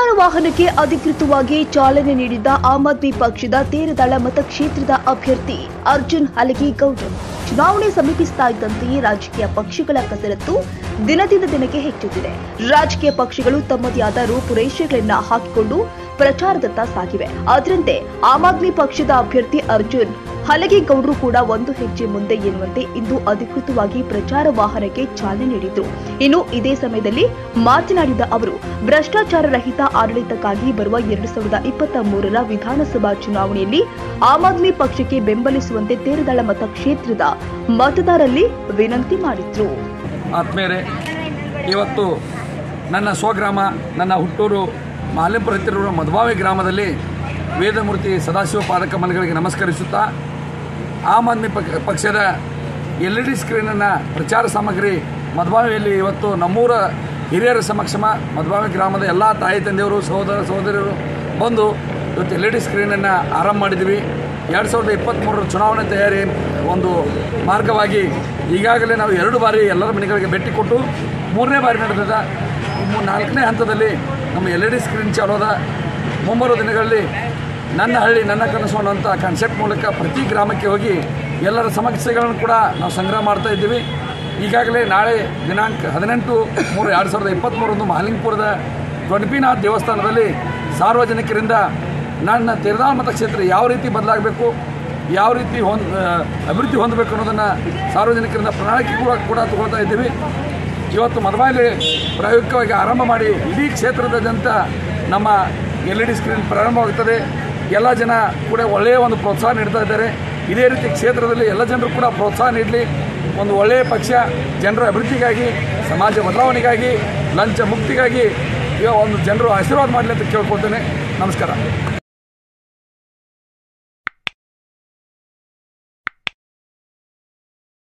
ಪ್ರಚಾರ ವಾಹನಕ್ಕೆ ಅಧಿಕೃತವಾಗಿ ಚಾಲನೆ ನೀಡಿದ್ದ ಆಮ್ ಆದ್ಮಿ ಪಕ್ಷದ ತೇರದಾಳ ಮತಕ್ಷೇತ್ರದ ಅಭ್ಯರ್ಥಿ ಅರ್ಜುನ್ ಹಲಗೇಗೌಡರು ಚುನಾವಣೆ ಸಮೀಪಿಸ್ತಾ ಇದ್ದಂತೆಯೇ ರಾಜಕೀಯ ಪಕ್ಷಗಳ ಕಸರತ್ತು ದಿನದಿಂದ ದಿನಕ್ಕೆ ಹೆಚ್ಚುತ್ತಿದೆ ರಾಜಕೀಯ ಪಕ್ಷಗಳು ತಮ್ಮದೇ ಆದ ರೂಪುರೇಷೆಗಳನ್ನ ಹಾಕಿಕೊಂಡು ಪ್ರಚಾರದತ್ತ ಸಾಗಿವೆ ಅದರಂತೆ ಆಮ್ ಆದ್ಮಿ ಪಕ್ಷದ ಅಭ್ಯರ್ಥಿ ಅರ್ಜುನ್ ಹಲಗೇಗೌಡರು ಕೂಡ ಒಂದು ಹೆಜ್ಜೆ ಮುಂದೆ ಎನ್ನುವಂತೆ ಇಂದು ಅಧಿಕೃತವಾಗಿ ಪ್ರಚಾರ ವಾಹನಕ್ಕೆ ಚಾಲನೆ ನೀಡಿದ್ರು ಇನ್ನು ಇದೇ ಸಮಯದಲ್ಲಿ ಮಾತನಾಡಿದ ಅವರು ಭ್ರಷ್ಟಾಚಾರ ರಹಿತ ಆಡಳಿತಕ್ಕಾಗಿ ಬರುವ ಎರಡು ಸಾವಿರದ ಇಪ್ಪತ್ತ ಮೂರರ ವಿಧಾನಸಭಾ ಚುನಾವಣೆಯಲ್ಲಿ ಆಮ್ ಆದ್ಮಿ ಪಕ್ಷಕ್ಕೆ ಬೆಂಬಲಿಸುವಂತೆ ತೇರದಾಳ ಮತಕ್ಷೇತ್ರದ ಮತದಾರಲ್ಲಿ ವಿನಂತಿ ಮಾಡಿದ್ರು ಆತ್ಮೇರೆ ಇವತ್ತು ನನ್ನ ಸ್ವಗ್ರಾಮ ನನ್ನ ಹುಟ್ಟೂರು ಮಾಲಿಂಪುರ ಹತ್ತಿರುವ ಮಧುಬಾವಿ ಗ್ರಾಮದಲ್ಲಿ ವೇದಮೂರ್ತಿ ಸದಾಶಿವ ಪಾದಕ ಮನೆಗಳಿಗೆ ನಮಸ್ಕರಿಸುತ್ತಾ ಆಮ್ ಆದ್ಮಿ ಪಕ್ಷ- ಪಕ್ಷದ ಎಲ್ ಇ ಡಿ ಸ್ಕ್ರೀನನ್ನು ಪ್ರಚಾರ ಸಾಮಗ್ರಿ ಮಧುಬಾವಿಯಲ್ಲಿ ಇವತ್ತು ನಮ್ಮೂರ ಹಿರಿಯರ ಸಮಕ್ಷಮ ಮಧುಬಾವಿ ಗ್ರಾಮದ ಎಲ್ಲ ತಾಯಿ ತಂದೆಯವರು ಸಹೋದರ ಸಹೋದರಿಯರು ಬಂದು ಇವತ್ತು ಎಲ್ ಇ ಡಿ ಸ್ಕ್ರೀನನ್ನು ಆರಂಭ ಮಾಡಿದ್ವಿ ಎರಡು ಸಾವಿರದ ಇಪ್ಪತ್ತ್ಮೂರರ ಚುನಾವಣೆ ತಯಾರಿ ಒಂದು ಮಾರ್ಗವಾಗಿ ಈಗಾಗಲೇ ನಾವು ಎರಡು ಬಾರಿ ಎಲ್ಲರ ಮನೆಗಳಿಗೆ ಭೇಟಿ ಕೊಟ್ಟು ಮೂರನೇ ಬಾರಿ ನಡೆದ ಮೂ- ನಾಲ್ಕನೇ ಹಂತದಲ್ಲಿ ನಮ್ಮ ಎಲ್ ಇ ಡಿ ಸ್ಕ್ರೀನ್ ಚಾಲೋದ ಮುಂಬರುವ ದಿನಗಳಲ್ಲಿ ನನ್ನ ಹಳ್ಳಿ ನನ್ನ ಕನಸು ಅನ್ನುವಂಥ ಕಾನ್ಸೆಪ್ಟ್ ಮೂಲಕ ಪ್ರತಿ ಗ್ರಾಮಕ್ಕೆ ಹೋಗಿ ಎಲ್ಲರ ಸಮಸ್ಯೆಗಳನ್ನು ಕೂಡ ನಾವು ಸಂಗ್ರಹ ಮಾಡ್ತಾ ಇದ್ದೀವಿ ಈಗಾಗಲೇ ನಾಳೆ ದಿನಾಂಕ ಹದಿನೆಂಟು ಮೂರು ಎರಡು ಸಾವಿರದ ಇಪ್ಪತ್ತ್ಮೂರರಂದು ಮಹಾಲಿಂಗಪುರದ ದೊಡ್ಡಪಿನಾಥ್ ದೇವಸ್ಥಾನದಲ್ಲಿ ಸಾರ್ವಜನಿಕರಿಂದ ನನ್ನ ತಿರುದಾಳ ಮತಕ್ಷೇತ್ರ ಯಾವ ರೀತಿ ಬದಲಾಗಬೇಕು ಯಾವ ರೀತಿ ಹೊಂದ್ ಆ, ಅಭಿವೃದ್ಧಿ ಹೊಂದಬೇಕು ಅನ್ನೋದನ್ನು ಸಾರ್ವಜನಿಕರಿಂದ ಪ್ರಣಾಳಿಕೆ ಕೂಡ ಕೂಡ ತಗೊಳ್ತಾ ಇದ್ದೀವಿ ಇವತ್ತು ಮಧುಬಾಯಲ್ಲಿ ಪ್ರಾಯೋಗಿಕವಾಗಿ ಆರಂಭ ಮಾಡಿ ಇಡೀ ಕ್ಷೇತ್ರದಾದ್ಯಂತ ನಮ್ಮ ಎಲ್ ಇ ಡಿ ಸ್ಕ್ರೀನ್ ಪ್ರಾರಂಭವಾಗುತ್ತದೆ ಎಲ್ಲ ಜನ ಕೂಡ ಒಳ್ಳೆಯ ಒಂದು ಪ್ರೋತ್ಸಾಹ ನೀಡ್ತಾ ಇದ್ದಾರೆ ಇದೇ ರೀತಿ ಕ್ಷೇತ್ರದಲ್ಲಿ ಎಲ್ಲ ಜನರು ಕೂಡ ಪ್ರೋತ್ಸಾಹ ನೀಡಲಿ ಒಂದು ಒಳ್ಳೆಯ ಪಕ್ಷ ಜನರ ಅಭಿವೃದ್ಧಿಗಾಗಿ ಸಮಾಜ ಬದಲಾವಣೆಗಾಗಿ ಲಂಚ ಮುಕ್ತಿಗಾಗಿ ಈಗ ಒಂದು ಜನರು ಆಶೀರ್ವಾದ ಮಾಡಲಿ ಅಂತ ಕೇಳ್ಕೊಳ್ತೇನೆ ನಮಸ್ಕಾರ